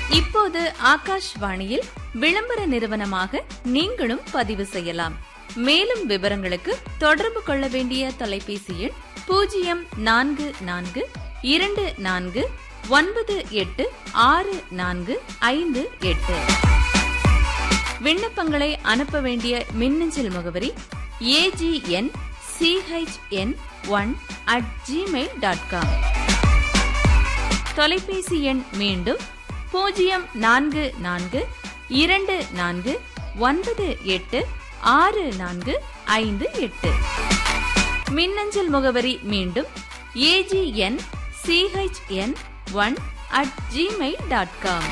இப்போது ஆகாஷ்வாணியில் விளம்பர நிறுவனமாக நீங்களும் பதிவு செய்யலாம் மேலும் விவரங்களுக்கு தொடர்பு கொள்ள வேண்டிய தொலைபேசி எண் பூஜ்ஜியம் நான்கு நான்கு இரண்டு நான்கு ஒன்பது எட்டு ஆறு நான்கு ஐந்து எட்டு விண்ணப்பங்களை அனுப்ப வேண்டிய மின்னஞ்சல் முகவரி AGN CHN one at Gmail dot com தொலைபேசி எண் மீண்டும் பூஜ்ஜியம் நான்கு நான்கு இரண்டு நான்கு ஒன்பது எட்டு ஆறு நான்கு ஐந்து எட்டு மின்னஞ்சல் முகவரி மீண்டும் AGN CHN one at Gmail dot com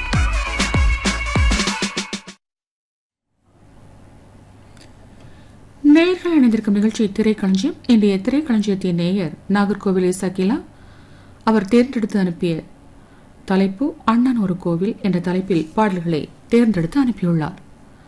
நேயர்கள் இணைந்திருக்கும் நிகழ்ச்சி திரைக்களஞ்சியம் இன்றைய திரைக்களஞ்சியத்தின் நேயர் நாகர்கோவில் சகிலா அவர் தேர்ந்தெடுத்து அனுப்பிய தலைப்பு அண்ணன் ஒரு கோவில் என்ற தலைப்பில் பாடல்களை தேர்ந்தெடுத்து அனுப்பியுள்ளார்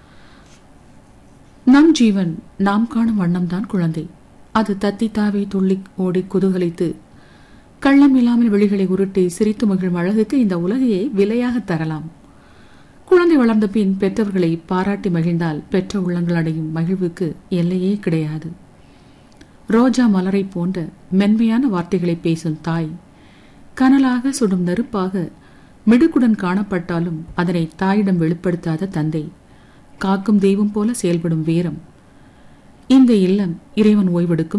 நம் ஜீவன் நாம் காணும் வண்ணம்தான் குழந்தை அது தத்தி தாவி துள்ளி ஓடி குதூகலித்து கள்ளம் இல்லாமல் விழிகளை உருட்டி சிரித்து மகிழும் அழகுக்கு இந்த உலகையே விலையாக தரலாம் குழந்தை வளர்ந்த பின் பெற்றவர்களை பாராட்டி மகிழ்ந்தால் பெற்ற உள்ளங்கள் அடையும் மகிழ்வுக்கு எல்லையே கிடையாது ரோஜா மலரை போன்ற மென்மையான வார்த்தைகளை பேசும் தாய் கனலாக சுடும் நெருப்பாக மிடுக்குடன் காணப்பட்டாலும் அதனை தாயிடம் வெளிப்படுத்தாத தந்தை காக்கும் தெய்வம் போல செயல்படும் வீரம் இந்த இல்லம் இறைவன் ஓய்வெடுக்கும்